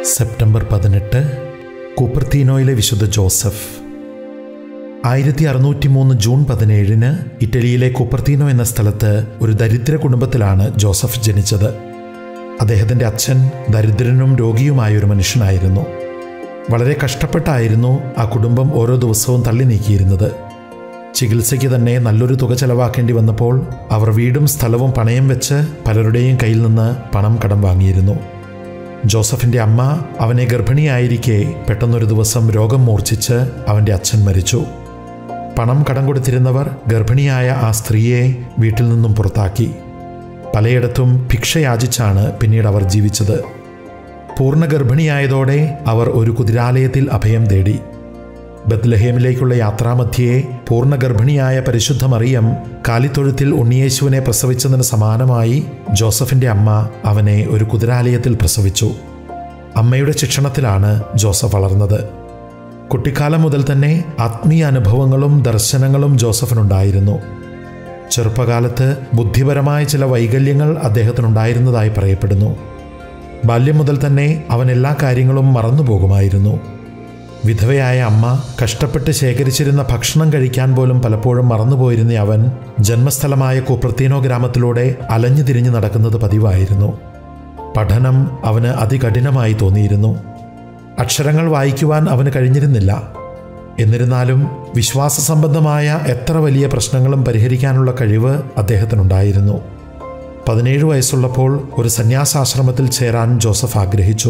September പതിനെട്ട് കൂപ്പർത്തീനോയിലെ വിശുദ്ധ Joseph ആയിരത്തി അറുന്നൂറ്റി മൂന്ന് ജൂൺ പതിനേഴിന് ഇറ്റലിയിലെ കുപ്പർത്തീനോ എന്ന സ്ഥലത്ത് ഒരു ദരിദ്ര കുടുംബത്തിലാണ് ജോസഫ് ജനിച്ചത് അദ്ദേഹത്തിൻ്റെ അച്ഛൻ ദരിദ്രനും രോഗിയുമായ ഒരു മനുഷ്യനായിരുന്നു വളരെ കഷ്ടപ്പെട്ടായിരുന്നു ആ കുടുംബം ഓരോ ദിവസവും തള്ളി നീക്കിയിരുന്നത് ചികിത്സയ്ക്ക് തന്നെ നല്ലൊരു തുക ചെലവാക്കേണ്ടി വന്നപ്പോൾ അവർ വീടും സ്ഥലവും പണയം വെച്ച് പലരുടെയും കയ്യിൽ നിന്ന് പണം കടം വാങ്ങിയിരുന്നു ജോസഫിൻ്റെ അമ്മ അവനെ ഗർഭിണിയായിരിക്കെ പെട്ടെന്നൊരു ദിവസം രോഗം മൂർച്ഛിച്ച് അവൻ്റെ അച്ഛൻ മരിച്ചു പണം കടം കൊടുത്തിരുന്നവർ ഗർഭിണിയായ ആ സ്ത്രീയെ വീട്ടിൽ നിന്നും പുറത്താക്കി പലയിടത്തും ഭിക്ഷ യാചിച്ചാണ് പിന്നീട് അവർ ജീവിച്ചത് പൂർണ്ണ ഗർഭിണിയായതോടെ അവർ ഒരു കുതിരാലയത്തിൽ അഭയം തേടി ബത്ലഹേമിലേക്കുള്ള യാത്രാമധ്യേ പൂർണ്ണ ഗർഭിണിയായ പരിശുദ്ധ മറിയം കാലിത്തൊഴുത്തിൽ ഉണ്ണിയേശുവിനെ പ്രസവിച്ചതിന് സമാനമായി ജോസഫിന്റെ അമ്മ അവനെ ഒരു കുതിരാലയത്തിൽ പ്രസവിച്ചു അമ്മയുടെ ശിക്ഷണത്തിലാണ് ജോസഫ് വളർന്നത് കുട്ടിക്കാലം മുതൽ തന്നെ ആത്മീയ അനുഭവങ്ങളും ദർശനങ്ങളും ജോസഫിനുണ്ടായിരുന്നു ചെറുപ്പകാലത്ത് ബുദ്ധിപരമായ ചില വൈകല്യങ്ങൾ അദ്ദേഹത്തിനുണ്ടായിരുന്നതായി പറയപ്പെടുന്നു ബാല്യം മുതൽ തന്നെ അവൻ എല്ലാ കാര്യങ്ങളും മറന്നുപോകുമായിരുന്നു വിധവയായ അമ്മ കഷ്ടപ്പെട്ട് ശേഖരിച്ചിരുന്ന ഭക്ഷണം കഴിക്കാൻ പോലും പലപ്പോഴും മറന്നുപോയിരുന്ന അവൻ ജന്മസ്ഥലമായ കുപ്രത്തീനോ ഗ്രാമത്തിലൂടെ അലഞ്ഞു തിരിഞ്ഞു നടക്കുന്നത് പതിവായിരുന്നു പഠനം അവന് അതികഠിനമായി തോന്നിയിരുന്നു അക്ഷരങ്ങൾ വായിക്കുവാൻ അവന് കഴിഞ്ഞിരുന്നില്ല എന്നിരുന്നാലും വിശ്വാസ സംബന്ധമായ എത്ര വലിയ പ്രശ്നങ്ങളും പരിഹരിക്കാനുള്ള കഴിവ് അദ്ദേഹത്തിനുണ്ടായിരുന്നു പതിനേഴ് വയസ്സുള്ളപ്പോൾ ഒരു സന്യാസാശ്രമത്തിൽ ചേരാൻ ജോസഫ് ആഗ്രഹിച്ചു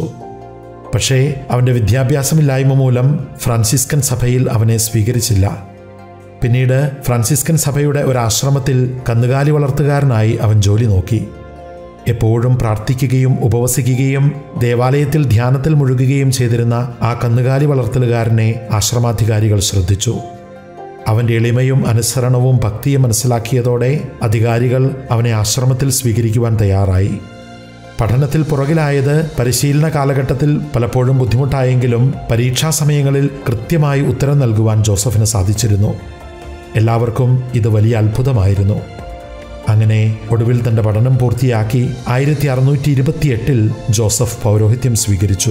പക്ഷേ അവൻ്റെ വിദ്യാഭ്യാസമില്ലായ്മ മൂലം ഫ്രാൻസിസ്കൻ സഭയിൽ അവനെ സ്വീകരിച്ചില്ല പിന്നീട് ഫ്രാൻസിസ്കൻ സഭയുടെ ഒരു ആശ്രമത്തിൽ കന്നുകാലി വളർത്തുകാരനായി അവൻ ജോലി നോക്കി എപ്പോഴും പ്രാർത്ഥിക്കുകയും ഉപവസിക്കുകയും ദേവാലയത്തിൽ ധ്യാനത്തിൽ മുഴുകുകയും ചെയ്തിരുന്ന ആ കന്നുകാലി വളർത്തലുകാരനെ ആശ്രമാധികാരികൾ ശ്രദ്ധിച്ചു അവൻ്റെ എളിമയും അനുസരണവും ഭക്തിയും മനസ്സിലാക്കിയതോടെ അധികാരികൾ അവനെ ആശ്രമത്തിൽ സ്വീകരിക്കുവാൻ തയ്യാറായി പഠനത്തിൽ പുറകിലായത് പരിശീലന കാലഘട്ടത്തിൽ പലപ്പോഴും ബുദ്ധിമുട്ടായെങ്കിലും പരീക്ഷാ സമയങ്ങളിൽ കൃത്യമായി ഉത്തരം നൽകുവാൻ ജോസഫിന് സാധിച്ചിരുന്നു എല്ലാവർക്കും ഇത് വലിയ അത്ഭുതമായിരുന്നു അങ്ങനെ ഒടുവിൽ തൻ്റെ പഠനം പൂർത്തിയാക്കി ആയിരത്തി അറുന്നൂറ്റി ഇരുപത്തിയെട്ടിൽ ജോസഫ് പൗരോഹിത്യം സ്വീകരിച്ചു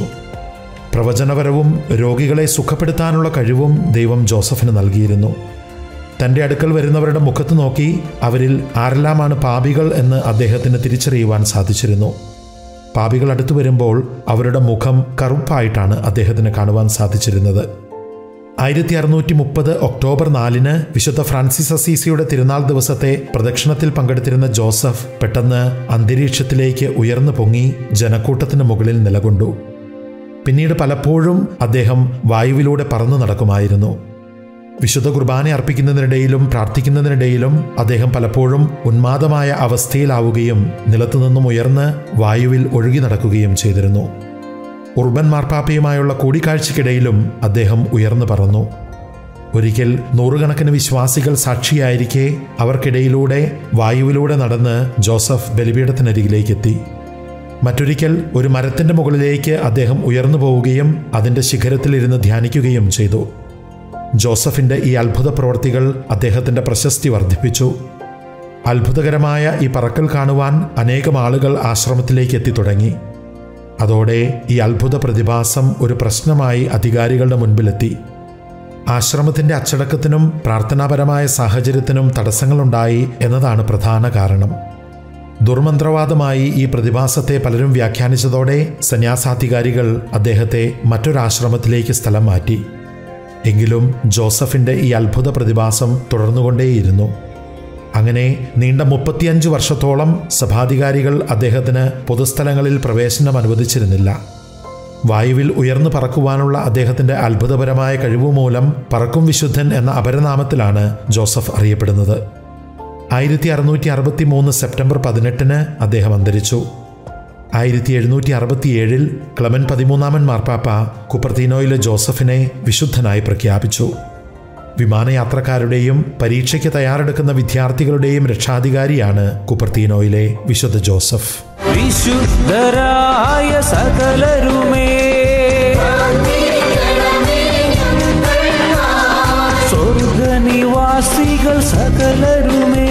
പ്രവചനപരവും രോഗികളെ സുഖപ്പെടുത്താനുള്ള കഴിവും ദൈവം ജോസഫിന് നൽകിയിരുന്നു തൻ്റെ അടുക്കൽ വരുന്നവരുടെ മുഖത്ത് നോക്കി അവരിൽ ആരെല്ലാമാണ് പാപികൾ എന്ന് അദ്ദേഹത്തിന് തിരിച്ചറിയുവാൻ സാധിച്ചിരുന്നു പാപികൾ അടുത്തു വരുമ്പോൾ അവരുടെ മുഖം കറുപ്പായിട്ടാണ് അദ്ദേഹത്തിന് കാണുവാൻ സാധിച്ചിരുന്നത് ആയിരത്തി അറുന്നൂറ്റി മുപ്പത് ഒക്ടോബർ നാലിന് വിശുദ്ധ ഫ്രാൻസിസ് അസീസിയുടെ തിരുനാൾ ദിവസത്തെ പ്രദക്ഷിണത്തിൽ പങ്കെടുത്തിരുന്ന ജോസഫ് പെട്ടെന്ന് അന്തരീക്ഷത്തിലേക്ക് ഉയർന്നു പൊങ്ങി ജനക്കൂട്ടത്തിന് മുകളിൽ നിലകൊണ്ടു പിന്നീട് പലപ്പോഴും അദ്ദേഹം വായുവിലൂടെ പറന്നു നടക്കുമായിരുന്നു വിശുദ്ധ കുർബാന അർപ്പിക്കുന്നതിനിടയിലും പ്രാർത്ഥിക്കുന്നതിനിടയിലും അദ്ദേഹം പലപ്പോഴും ഉന്മാദമായ അവസ്ഥയിലാവുകയും നിലത്തുനിന്നും ഉയർന്ന് വായുവിൽ ഒഴുകി നടക്കുകയും ചെയ്തിരുന്നു ഉർബൻ മാർപ്പാപ്പയുമായുള്ള കൂടിക്കാഴ്ചയ്ക്കിടയിലും അദ്ദേഹം ഉയർന്നു പറന്നു ഒരിക്കൽ നൂറുകണക്കിന് വിശ്വാസികൾ സാക്ഷിയായിരിക്കെ അവർക്കിടയിലൂടെ വായുവിലൂടെ നടന്ന് ജോസഫ് ബലിപീഠത്തിനരികിലേക്കെത്തി മറ്റൊരിക്കൽ ഒരു മരത്തിൻ്റെ മുകളിലേക്ക് അദ്ദേഹം ഉയർന്നു പോവുകയും അതിൻ്റെ ശിഖരത്തിലിരുന്ന് ധ്യാനിക്കുകയും ചെയ്തു ജോസഫിൻ്റെ ഈ അത്ഭുത പ്രവൃത്തികൾ അദ്ദേഹത്തിൻ്റെ പ്രശസ്തി വർദ്ധിപ്പിച്ചു അത്ഭുതകരമായ ഈ പറക്കൽ കാണുവാൻ അനേകം ആളുകൾ ആശ്രമത്തിലേക്ക് എത്തിത്തുടങ്ങി അതോടെ ഈ അത്ഭുത പ്രതിഭാസം ഒരു പ്രശ്നമായി അധികാരികളുടെ മുൻപിലെത്തി ആശ്രമത്തിൻ്റെ അച്ചടക്കത്തിനും പ്രാർത്ഥനാപരമായ സാഹചര്യത്തിനും തടസ്സങ്ങളുണ്ടായി എന്നതാണ് പ്രധാന കാരണം ദുർമന്ത്രവാദമായി ഈ പ്രതിഭാസത്തെ പലരും വ്യാഖ്യാനിച്ചതോടെ സന്യാസാധികാരികൾ അദ്ദേഹത്തെ മറ്റൊരാശ്രമത്തിലേക്ക് സ്ഥലം മാറ്റി എങ്കിലും ജോസഫിൻ്റെ ഈ അത്ഭുത പ്രതിഭാസം തുടർന്നുകൊണ്ടേയിരുന്നു അങ്ങനെ നീണ്ട മുപ്പത്തിയഞ്ച് വർഷത്തോളം സഭാധികാരികൾ അദ്ദേഹത്തിന് പൊതുസ്ഥലങ്ങളിൽ പ്രവേശനം അനുവദിച്ചിരുന്നില്ല വായുവിൽ ഉയർന്നു പറക്കുവാനുള്ള അദ്ദേഹത്തിൻ്റെ അത്ഭുതപരമായ കഴിവ് മൂലം പറക്കും വിശുദ്ധൻ എന്ന അപരനാമത്തിലാണ് ജോസഫ് അറിയപ്പെടുന്നത് ആയിരത്തി അറുന്നൂറ്റി അറുപത്തി മൂന്ന് സെപ്റ്റംബർ പതിനെട്ടിന് അദ്ദേഹം അന്തരിച്ചു ആയിരത്തി എഴുന്നൂറ്റി അറുപത്തിയേഴിൽ ക്ലമൻ പതിമൂന്നാമൻ മാർപ്പാപ്പ കുപ്പർത്തീനോയിലെ ജോസഫിനെ വിശുദ്ധനായി പ്രഖ്യാപിച്ചു വിമാനയാത്രക്കാരുടെയും പരീക്ഷയ്ക്ക് തയ്യാറെടുക്കുന്ന വിദ്യാർത്ഥികളുടെയും രക്ഷാധികാരിയാണ് കുപ്പർത്തീനോയിലെ വിശുദ്ധ ജോസഫ് വിശുദ്ധരായ സകലരുമേ സ്വർഗനിവാസികൾ സകലരുമേ